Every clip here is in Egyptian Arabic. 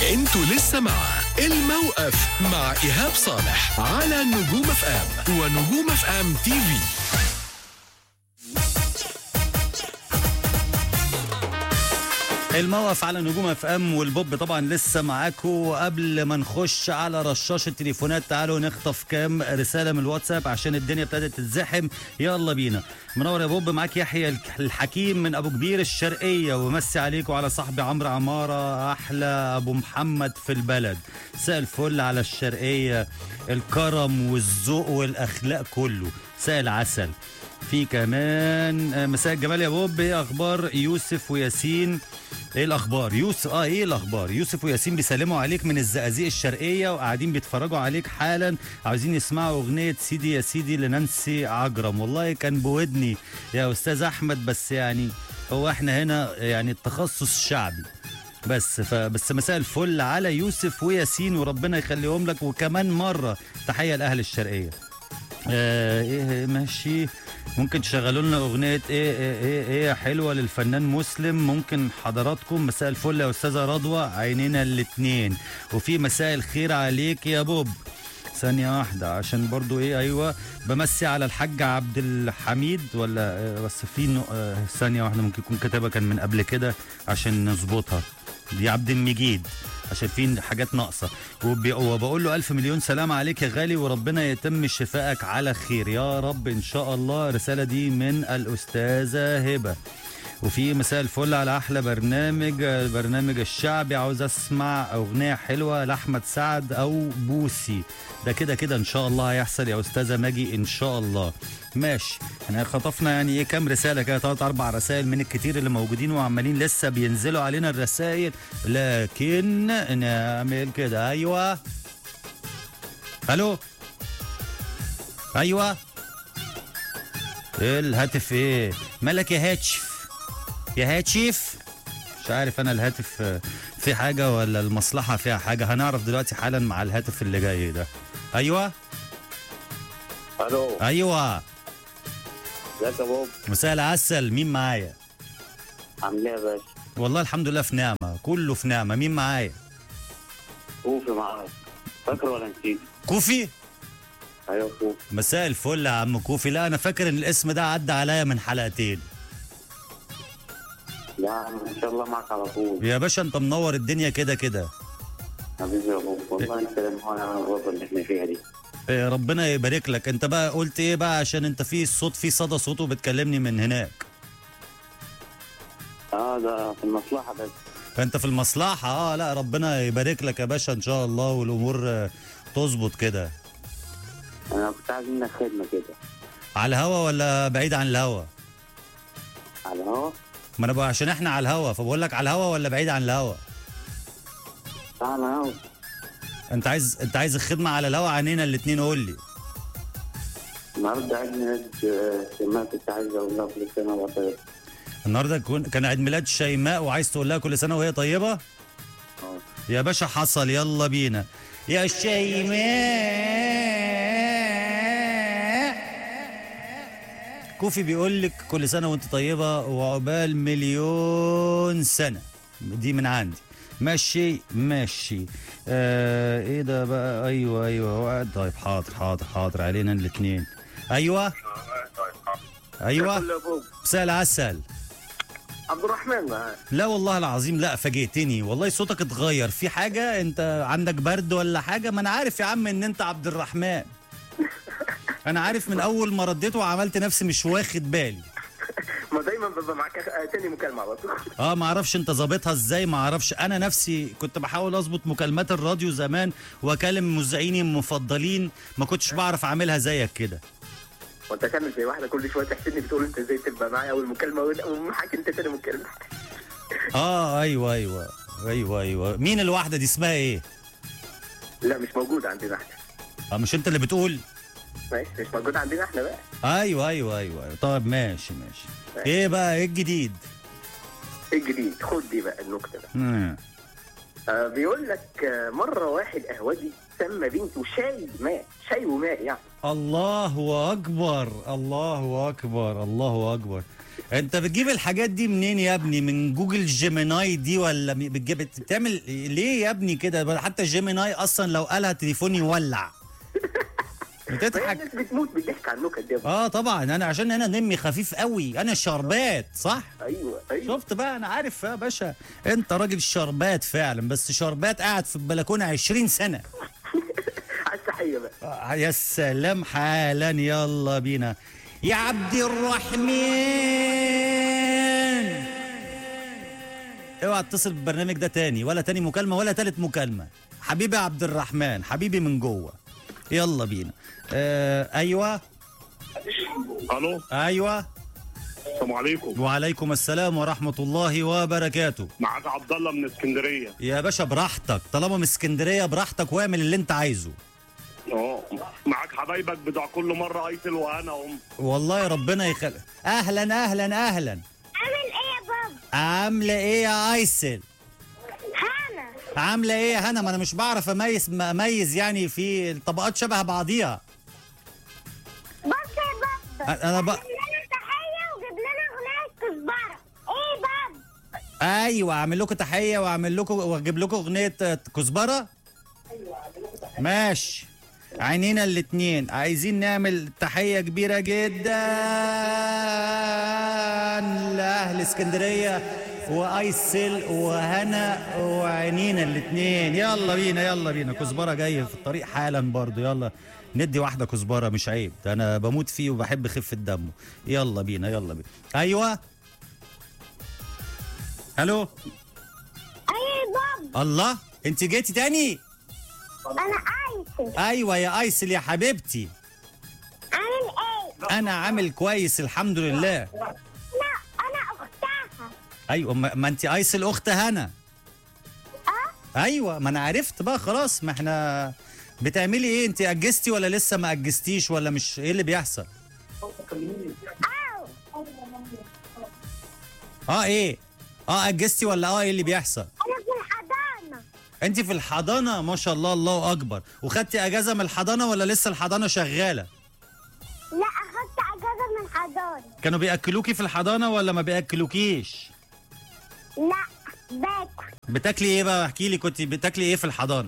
انتوا لسه مع الموقف مع ايهاب صالح على نجوم اف ام ونجوم اف ام تي في الموقف على نجوم اف ام والبوب طبعا لسه معاكم قبل ما نخش على رشاش التليفونات تعالوا نخطف كام رساله من الواتساب عشان الدنيا ابتدت تتزحم يلا بينا منور يا بوب معاك يحيى الحكيم من ابو كبير الشرقيه ومسي عليكم على صاحبي عمرو عماره احلى ابو محمد في البلد مساء الفل على الشرقيه الكرم والذوق والاخلاق كله مساء العسل في كمان آه، مساء الجمال يا بوب ايه اخبار يوسف وياسين ايه الاخبار يوسف اه ايه الاخبار يوسف وياسين بيسلموا عليك من الزقازيق الشرقيه وقاعدين بيتفرجوا عليك حالا عاوزين يسمعوا اغنيه سيدي يا سيدي لنانسي عجرم والله كان بودني يا استاذ احمد بس يعني هو احنا هنا يعني التخصص شعبي بس فبس مساء الفل على يوسف وياسين وربنا يخليهم لك وكمان مره تحيه لاهل الشرقيه آه ايه ماشي ممكن تشغلوا لنا اغنيه ايه ايه ايه, إيه حلوه للفنان مسلم ممكن حضراتكم مساء الفل يا استاذه رضوى عينينا الاتنين وفي مساء الخير عليك يا بوب ثانية واحدة عشان برضو ايه ايوه بمسي على الحاج عبد الحميد ولا آه، بس في نوع- آه، ثانية واحدة ممكن يكون كتابة كان من قبل كده عشان نظبطها دي عبد المجيد عشان في حاجات ناقصة وبي- وبقول له ألف مليون سلام عليك يا غالي وربنا يتم شفائك على خير يا رب إن شاء الله الرسالة دي من الأستاذة هبة وفي مساء الفل على احلى برنامج البرنامج الشعبي عاوز اسمع اغنيه حلوه لاحمد سعد او بوسي ده كده كده ان شاء الله هيحصل يا استاذه ماجي ان شاء الله ماشي احنا خطفنا يعني ايه كام رساله كده ثلاث اربع رسائل من الكتير اللي موجودين وعمالين لسه بينزلوا علينا الرسائل لكن نعمل كده ايوه الو ايوه ايه الهاتف ايه مالك يا هاتشف يا هاتشف مش عارف انا الهاتف آه، في حاجه ولا المصلحه فيها حاجه هنعرف دلوقتي حالا مع الهاتف اللي جاي ده ايوه الو ايوه ازيك يا بوب مساء العسل مين معايا عامل ايه يا باشا والله الحمد لله في نعمه كله في نعمه مين معايا كوفي معاك فاكر ولا نسيت كوفي ايوه كوفي مساء الفل يا عم كوفي لا انا فاكر ان الاسم ده عدى عليا من حلقتين لا يا عم ان شاء الله معاك على طول يا باشا انت منور الدنيا كده كده حبيبي يا بوب والله انت المهنة على الغربة اللي احنا فيها دي إيه، ربنا يبارك لك انت بقى قلت ايه بقى عشان انت في الصوت في صدى صوت وبتكلمني من هناك اه ده في المصلحة بس فانت في المصلحه اه لا ربنا يبارك لك يا باشا ان شاء الله والامور آه، تظبط كده انا كنت عايز منك خدمة كده على الهوا ولا بعيد عن الهوا على الهوا ما انا بقى عشان احنا على الهوا فبقول لك على الهوا ولا بعيد عن الهوا تعال الهوا انت عايز انت عايز الخدمه على الهوا عنينا الاثنين قول لي النهارده عيد ميلاد آه، شيماء كنت عايز اقول لها كل سنة وانت طيب النهارده كون- كان عيد ميلاد شيماء وعايز تقول لها كل سنه وهي طيبه اه يا باشا حصل يلا بينا يا شيماء كوفي بيقول لك كل سنه وانت طيبه وعقبال مليون سنه دي من عندي ماشي ماشي آه ايه ده بقى ايوه ايوه وقعد. طيب حاضر حاضر حاضر علينا الاثنين ايوه ايوه يا بوب مساء العسل عبد الرحمن معاك لا والله العظيم لا فاجئتني والله صوتك اتغير في حاجة انت عندك برد ولا حاجة ما انا عارف يا عم ان انت عبد الرحمن انا عارف من اول ما رديت وعملت نفسي مش واخد بالي ما دايما ببقى معاك آه، تاني مكالمه على طول اه ما اعرفش انت ظابطها ازاي ما اعرفش انا نفسي كنت بحاول اظبط مكالمات الراديو زمان واكلم مذيعيني المفضلين ما كنتش بعرف اعملها زيك كده وانت تعمل زي واحده كل شويه تحسدني بتقول انت ازاي تبقى معايا اول مكالمه ومعاك انت تاني مكالمه اه ايوه ايوه ايوه ايوه مين الواحدة دي اسمها ايه لا مش موجود عندنا احنا اه مش انت اللي بتقول ماشي مش موجود عندنا احنا بقى ايوه ايوه ايوه طيب ماشي ماشي ايه بقى ايه الجديد ايه الجديد خد دي بقى النكته بقى مم. آه بيقول لك آه مره واحد قهوجي سمى بنته شاي ماء شاي وماء يعني الله اكبر الله اكبر الله اكبر انت بتجيب الحاجات دي منين يا ابني من جوجل جيميناي دي ولا م- بتجيب بتعمل ليه يا ابني كده حتى جيميناي اصلا لو قالها تليفوني يولع فهي بتضحك الناس بتموت بالضحك على النكت دي اه طبعا انا عشان انا نمي خفيف قوي انا شربات صح ايوه ايوه شفت بقى انا عارف يا باشا انت راجل شربات فعلا بس شربات قاعد في البلكونه 20 سنه على التحيه بقى آه، يا سلام حالا يلا بينا يا عبد الرحمن اوعى تتصل بالبرنامج ده تاني ولا تاني مكالمة ولا تالت مكالمة حبيبي يا عبد الرحمن حبيبي من جوه يلا بينا آه ايوه الو ايوه السلام عليكم وعليكم السلام ورحمة الله وبركاته معاك عبد الله من اسكندريه يا باشا براحتك طالما من اسكندرية براحتك واعمل اللي انت عايزه اه معاك حبايبك بتوع كل مره ايتل وانا ام والله ربنا يخلق اهلا اهلا اهلا عامل ايه يا بابا؟ عاملة ايه يا ايسل؟ هانا عاملة ايه يا هنا؟ ما انا مش بعرف اميز ما اميز يعني في الطبقات شبه بعضيها. بص يا بابا أ- أنا بق- جيب لنا تحية وجيب لنا أغنية كزبرة ايه بابا؟ ايوه اعمل لكم تحية واعمل لكم واجيب لكم اغنية آه، كزبرة. ماشي. عينينا الاتنين عايزين نعمل تحية كبيرة جدا لأهل اسكندرية وأيسل وهنا وعينينا الاتنين يلا بينا يلا بينا كزبرة جاي في الطريق حالا برضو يلا ندي واحدة كزبرة مش عيب ده أنا بموت فيه وبحب خفة دمه يلا بينا يلا بينا أيوة ألو ايه يا بابا؟ الله أنت جيتي تاني أنا آيسل أيوة يا أيسل يا حبيبتي عامل ايه؟ انا عامل كويس الحمد لله لا أنا أختها ايوه ما, ما انت ايسل اخت هنا ايوه ما انا عرفت بقى خلاص ما احنا بتعملي ايه انت اجزتي ولا لسه ما اجزتيش ولا مش ايه اللي بيحصل أو اه ايه اه اجزتي ولا اه ايه اللي بيحصل أنا في الحضانة انت في الحضانه ما شاء الله الله اكبر وخدتي اجازه من الحضانه ولا لسه الحضانه شغاله لا أخدت أجازة من الحضانة كانوا بياكلوكي في الحضانه ولا ما بياكلوكيش لا باكل بتاكلي ايه بقى احكي لي كنت بتاكلي ايه في الحضانه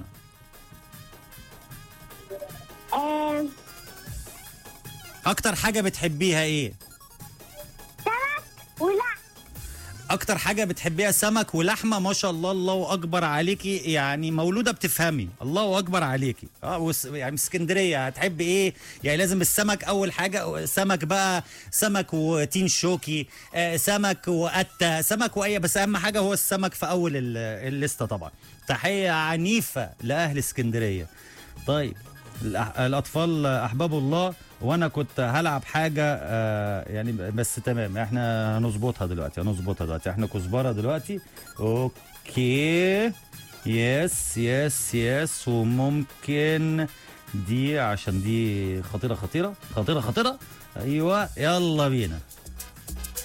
آه، اكتر حاجه بتحبيها ايه سمك ولا اكتر حاجه بتحبيها سمك ولحمه ما شاء الله الله اكبر عليكي يعني مولوده بتفهمي الله اكبر عليكي اه وس يعني اسكندريه هتحبي ايه يعني لازم السمك اول حاجه سمك بقى سمك وتين شوكي آه سمك وقته سمك واي بس اهم حاجه هو السمك في اول ال- الليسته طبعا تحيه عنيفه لاهل اسكندريه طيب الأح- الاطفال احباب الله وانا كنت هلعب حاجه آه يعني بس تمام احنا هنظبطها دلوقتي هنظبطها دلوقتي احنا كزبره دلوقتي اوكي يس يس يس وممكن دي عشان دي خطيره خطيره خطيره خطيره ايوه يلا بينا